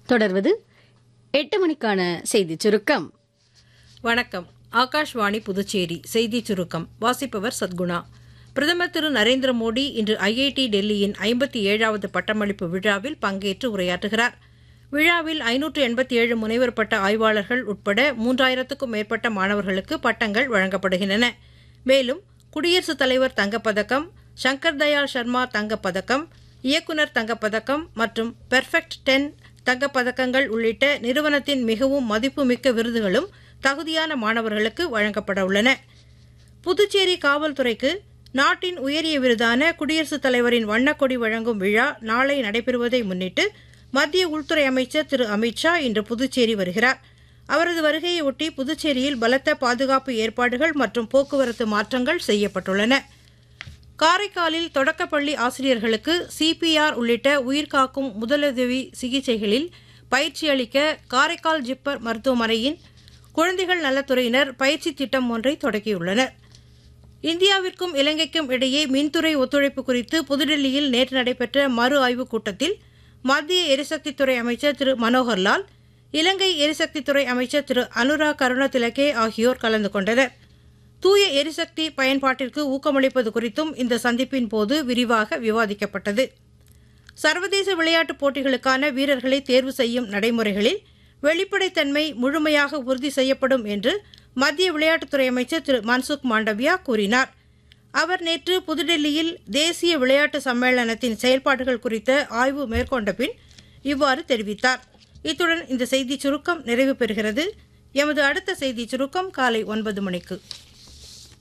தொடர்வது எட்டு மணிக்கான செய்திச் சுருக்கம் வணக்கம் ஆகாஷ்வாணி புதுச்சேரி செய்தி சுருக்கம் வாசிப்பவர் சத்குணா பிரதமர் திரு நரேந்திர மோடி இன்று ஐஐடி டெல்லியின் ஐம்பத்தி ஏழாவது பட்டமளிப்பு விழாவில் பங்கேற்று உரையாற்றுகிறார் விழாவில் ஐநூற்று எண்பத்தி ஏழு முனைவர் பட்ட ஆய்வாளர்கள் உட்பட மூன்றாயிரத்துக்கும் மேற்பட்ட மாணவர்களுக்கு பட்டங்கள் வழங்கப்படுகின்றன மேலும் குடியரசுத் தலைவர் தங்கப்பதக்கம் சங்கர் தயாள் சர்மா தங்கப்பதக்கம் இயக்குனர் தங்கப்பதக்கம் மற்றும் பெர்ஃபெக்ட் டென் தங்கப்பதக்கங்கள் உள்ளிட்ட நிறுவனத்தின் மிகவும் மதிப்புமிக்க விருதுகளும் தகுதியான மாணவர்களுக்கு வழங்கப்பட உள்ளன புதுச்சேரி காவல்துறைக்கு நாட்டின் உயரிய விருதான குடியரசுத் தலைவரின் வண்ணக்கொடி வழங்கும் விழா நாளை நடைபெறுவதை முன்னிட்டு மத்திய உள்துறை அமைச்சர் திரு அமித்ஷா இன்று புதுச்சேரி வருகிறார் அவரது வருகையை ஒட்டி புதுச்சேரியில் பலத்த பாதுகாப்பு ஏற்பாடுகள் மற்றும் போக்குவரத்து மாற்றங்கள் செய்யப்பட்டுள்ளன காரைக்காலில் தொடக்கப்பள்ளி ஆசிரியர்களுக்கு சிபிஆர் உள்ளிட்ட உயிர்காக்கும் முதலுதவி சிகிச்சைகளில் பயிற்சி அளிக்க காரைக்கால் ஜிப்பர் மருத்துவமனையின் குழந்தைகள் நலத்துறையினர் பயிற்சி திட்டம் ஒன்றை தொடங்கியுள்ளனர் இந்தியாவிற்கும் இலங்கைக்கும் இடையே மின்துறை ஒத்துழைப்பு குறித்து புதுடெல்லியில் நேற்று நடைபெற்ற மறு ஆய்வுக் கூட்டத்தில் மத்திய எரிசக்தித்துறை அமைச்சர் திரு மனோகர்லால் இலங்கை எரிசக்தித்துறை அமைச்சர் திரு அனுரா கருணதிலகே ஆகியோர் கலந்து கொண்டனர் தூய எரிசக்தி பயன்பாட்டிற்கு ஊக்கமளிப்பது குறித்தும் இந்த சந்திப்பின் போது விரிவாக விவாதிக்கப்பட்டது சர்வதேச விளையாட்டுப் போட்டிகளுக்கான வீரர்களை தேர்வு செய்யும் நடைமுறைகளில் வெளிப்படைத்தன்மை முழுமையாக உறுதி செய்யப்படும் என்று மத்திய விளையாட்டுத்துறை அமைச்சர் திரு மன்சுக் மாண்டவியா கூறினார் அவர் நேற்று புதுடெல்லியில் தேசிய விளையாட்டு சம்மேளனத்தின் செயல்பாடுகள் குறித்த ஆய்வு மேற்கொண்ட பின் இவ்வாறு தெரிவித்தார் இத்துடன் இந்த செய்திச் சுருக்கம் நிறைவு பெறுகிறது எமது அடுத்த செய்திச் சுருக்கம் காலை ஒன்பது மணிக்கு